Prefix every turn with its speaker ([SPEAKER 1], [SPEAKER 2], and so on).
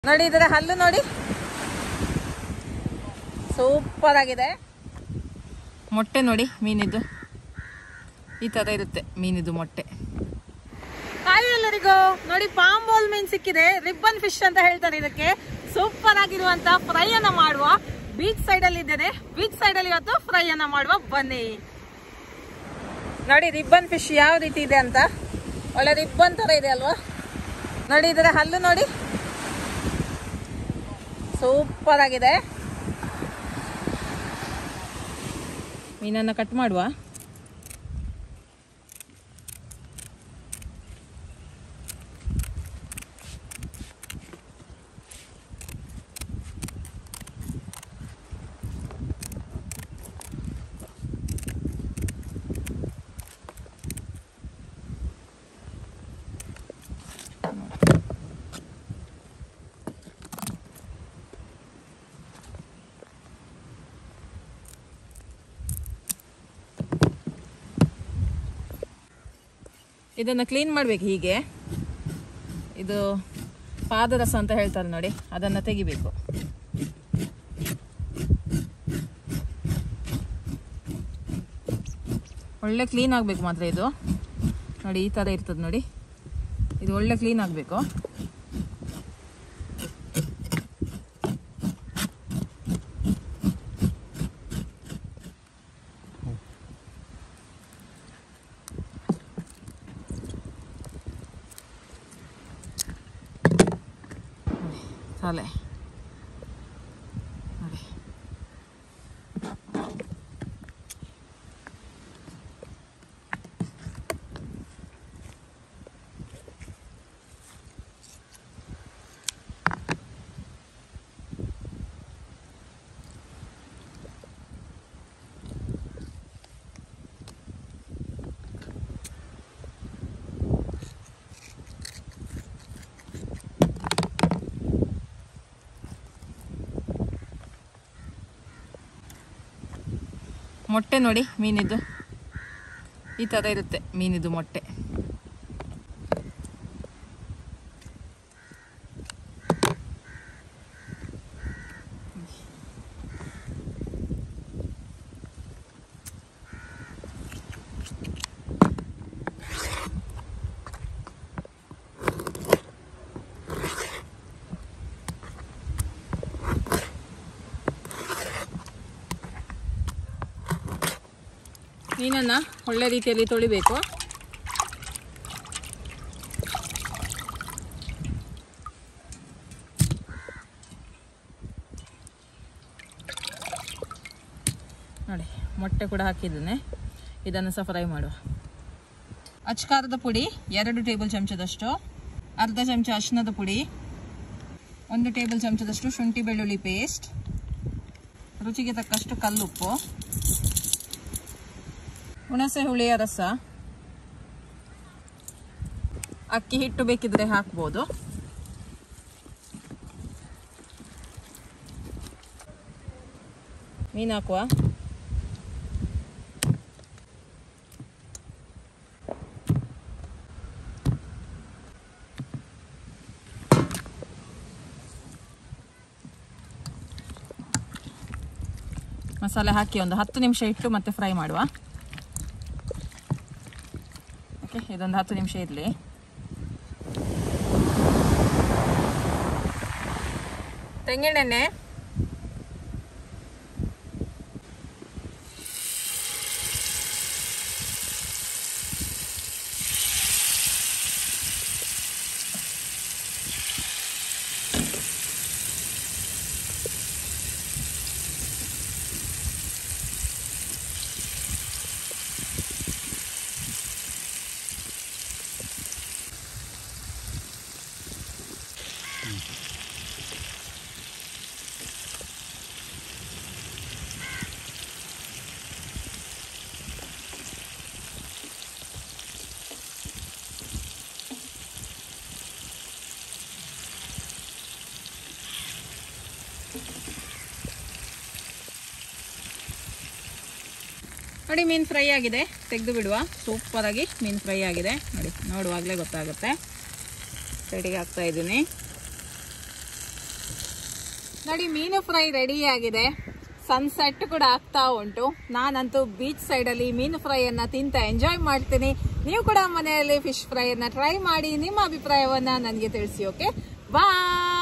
[SPEAKER 1] ನೋಡಿ ಇದರ ಹಲ್ಲು ನೋಡಿ ಸೂಪರ್ ಆಗಿದೆ ಮೊಟ್ಟೆ ನೋಡಿ ಮೀನಿದ್ದು ಈ ತರ ಇರುತ್ತೆ ಮೀನಿದ್ದು ಮೊಟ್ಟೆ ಹಾಯ್ ಎಲ್ಲರಿಗೂ ನೋಡಿ ಪಾಂಬೋಲ್ ಮೀನ್ ಸಿಕ್ಕಿದೆ ರಿಬ್ಬನ್ ಫಿಶ್ ಅಂತ ಹೇಳ್ತಾರೆ ಇದಕ್ಕೆ ಸೂಪರ್ ಆಗಿರುವಂತ ಫ್ರೈ ಅನ್ನ ಮಾಡುವ ಬೀಚ್ ಸೈಡ್ ಅಲ್ಲಿ ಇದ್ದೇನೆ ಬೀಚ್ ಸೈಡ್ ಅಲ್ಲಿ ಇವತ್ತು ಫ್ರೈ ಅನ್ನ ಮಾಡುವ ಬನ್ನಿ ನೋಡಿ ರಿಬ್ಬನ್ ಫಿಶ್ ಯಾವ ರೀತಿ ಇದೆ ಅಂತ ಒಳ್ಳೆ ರಿಬ್ಬನ್ ತರ ಇದೆ ಅಲ್ವಾ ನೋಡಿ ಇದರ ಹಲ್ಲು ನೋಡಿ ಸೂಪರ್ ಆಗಿದೆ ಮೀನನ್ನ ಕಟ್ ಮಾಡುವ ಇದನ್ನು ಕ್ಲೀನ್ ಮಾಡ್ಬೇಕು ಹೀಗೆ ಇದು ಪಾದರಸ ಅಂತ ಹೇಳ್ತಾರೆ ನೋಡಿ ಅದನ್ನು ತೆಗಿಬೇಕು ಒಳ್ಳೆ ಕ್ಲೀನ್ ಆಗಬೇಕು ಮಾತ್ರ ಇದು ನೋಡಿ ಈ ಥರ ಇರ್ತದೆ ನೋಡಿ ಇದು ಒಳ್ಳೆ ಕ್ಲೀನ್ ಆಗಬೇಕು ತಲೆ ನೋಡಿ ಮೊಟ್ಟೆ ನೋಡಿ ಮೀನಿದ್ದು ಈ ಥರ ಇರುತ್ತೆ ಮೀನಿದ್ದು ಮೊಟ್ಟೆ ಮೀನನ್ನು ಒಳ್ಳೆ ರೀತಿಯಲ್ಲಿ ತೊಳಿಬೇಕು ನೋಡಿ ಮೊಟ್ಟೆ ಕೂಡ ಹಾಕಿದ್ದೇನೆ ಇದನ್ನು ಸಹ ಫ್ರೈ ಮಾಡುವ ಅಚ್ಕಾರದ ಪುಡಿ ಎರಡು ಟೇಬಲ್ ಚಮಚದಷ್ಟು ಅರ್ಧ ಚಮಚ ಅರಿಶಿನದ ಪುಡಿ ಒಂದು ಟೇಬಲ್ ಚಮಚದಷ್ಟು ಶುಂಠಿ ಬೆಳ್ಳುಳ್ಳಿ ಪೇಸ್ಟ್ ರುಚಿಗೆ ತಕ್ಕಷ್ಟು ಕಲ್ಲುಪ್ಪು ಹುಣಸೆ ಹುಳಿಯ ರಸ ಅಕ್ಕಿ ಹಿಟ್ಟು ಬೇಕಿದ್ರೆ ಹಾಕ್ಬೋದು ಮೀನು ಹಾಕುವ ಮಸಾಲೆ ಹಾಕಿ ಒಂದು ಹತ್ತು ನಿಮಿಷ ಇಟ್ಟು ಮತ್ತೆ ಫ್ರೈ ಮಾಡುವ ಓಕೆ ಇದೊಂದು ಹತ್ತು ನಿಮಿಷ ಇರಲಿ ತೆಂಗಿನೆಣ್ಣೆ ನೋಡಿ ಮೀನು ಫ್ರೈ ಆಗಿದೆ ತೆಗೆದು ಬಿಡುವ ಸೂಪರ್ ಆಗಿ ಮೀನು ಫ್ರೈ ಆಗಿದೆ ನೋಡಿ ನೋಡುವಾಗಲೇ ಗೊತ್ತಾಗುತ್ತೆ ಸೈಡಿಗೆ ಹಾಕ್ತಾ ಇದ್ದೀನಿ ನೋಡಿ ಮೀನು ಫ್ರೈ ರೆಡಿ ಆಗಿದೆ ಸನ್ಸೆಟ್ ಕೂಡ ಆಗ್ತಾ ಉಂಟು ನಾನಂತೂ ಬೀಚ್ ಸೈಡ್ ಅಲ್ಲಿ ಮೀನು ಫ್ರೈ ಅನ್ನ ತಿಂತ ಎಂಜಾಯ್ ಮಾಡ್ತೀನಿ ನೀವು ಕೂಡ ಮನೆಯಲ್ಲಿ ಫಿಶ್ ಫ್ರೈ ಅನ್ನ ಟ್ರೈ ಮಾಡಿ ನಿಮ್ಮ ಅಭಿಪ್ರಾಯವನ್ನ ನನಗೆ ತಿಳಿಸಿ ಓಕೆ ಬಾಯ್